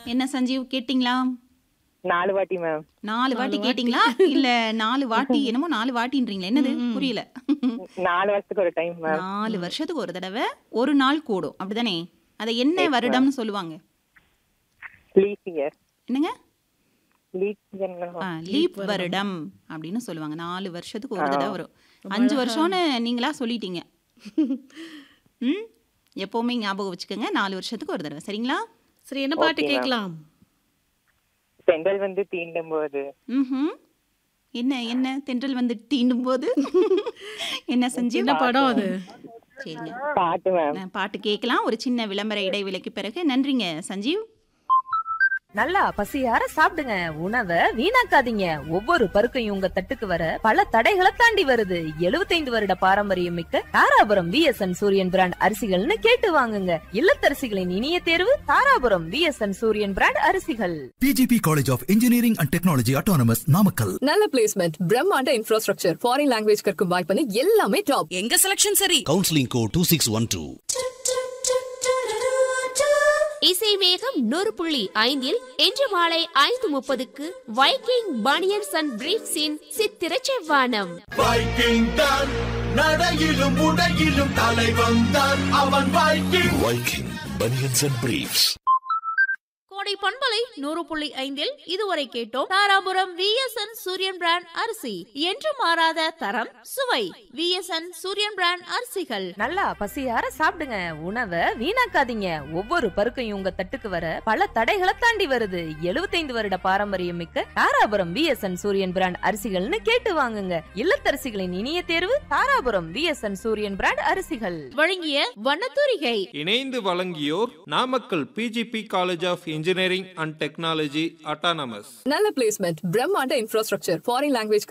என்ன சஞ்சீவ் கேட்டிங்களா நாலு வாட்டி மேம் நாலு வாட்டி கேட்டிங்களா இல்ல நாலு வாட்டி என்னமோ நாலு வாட்டின்றீங்களா என்னது புரியல நாலு வருஷத்துக்கு ஒரு டைம் மேம் நாலு வருஷத்துக்கு ஒரு தடவை ஒரு நாள் கூடும் அப்படிதானே அதை என்ன வருடம்னு சொல்லுவாங்க லீப் இயர் என்னங்க லீப் லீப் வருடம் அப்படின்னு சொல்லுவாங்க நாலு வருஷத்துக்கு ஒரு தடவை வரும் அஞ்சு வருஷம்னு நீங்களா சொல்லிட்டீங்க ம் எப்பவுமே ஞாபகம் வச்சுக்கோங்க நாலு வருஷத்துக்கு ஒரு தடவை சரிங்களா சரி என்ன பாட்டு Okay, ma'am. கேட்கலாம் செங்கல் வந்து தீண்டும் போது ம் என்ன என்ன தென்றல் வந்து தீண்டும் போது என்ன செஞ்சு என்ன படம் அது சரிங்க பாட்டு மேம் நான் பாட்டு கேட்கலாம் ஒரு சின்ன விளம்பர இடைவேளைக்கு பிறகு நன்றிங்க சஞ்சீவ் நல்லா பசியார சாப்பிடுங்க உணவை வீணாக்காதீங்க ஒவ்வொரு பருக்கையும் உங்க தட்டுக்கு வர பல தடைகளை தாண்டி வருது 75 வருட பாரம்பரியம் மிக்க தாராபுரம் விஎஸ்என் சூரியன் பிராண்ட் அரிசிகள்னு கேட்டு வாங்குங்க இல்லத்தரசிகளின் இனிய தேர்வு தாராபுரம் விஎஸ்என் சூரியன் பிராண்ட் அரிசிகள் PGP College of Engineering and Technology Autonomous Namakkal. நல்ல பிளேஸ்மெண்ட் பிரம்மாண்ட இன்ஃப்ராஸ்ட்ரக்சர் ஃபாரின் லாங்குவேஜ் கற்கும் வாய்ப்புன்னு எல்லாமே டாப் எங்க செலக்ஷன் சரி counselling code two six one two இசை வேகம் நூறு புள்ளி ஐந்தில் இன்று மாலை ஐந்து முப்பதுக்கு வைக்கிங் பனியன்ஸ் அண்ட் பிரீஃப்ஸின் சித்திர செவ்வானம் வைக்கிங் தான் நடையிலும் உடையிலும் தலை வந்தான் அவன் Viking Viking banians and briefs கோடை பண்பலை நூறு புள்ளி ஐந்தில் இதுவரை கேட்டோம் தாராபுரம் விஎஸ்என் சூரியன் பிராண்ட் அரிசி என்று மாறாத தரம் சுவை விஎஸ்என் சூரியன் பிராண்ட் அரிசிகள் நல்லா பசியார சாப்பிடுங்க உணவை வீணாக்காதீங்க ஒவ்வொரு பருக்கையும் உங்க தட்டுக்கு வர பல தடைகளை தாண்டி வருது 75 வருட பாரம்பரியம் மிக்க தாராபுரம் விஎஸ்என் சூரியன் பிராண்ட் அரிசிகள்னு கேட்டு வாங்குங்க இல்லத்தரசிகளின் இனிய தேர்வு தாராபுரம் விஎஸ்என் சூரியன் பிராண்ட் அரிசிகள் வழங்கிய வண்ணத்தூரிகை இணைந்து வழங்கியோர் Namakkal PGP college of engineering and technology autonomous நல்ல பிளேஸ்மெண்ட் பிரம்மாண்ட இன்ஃப்ராஸ்ட்ரக்சர் ஃபாரின் லாங்குவேஜ்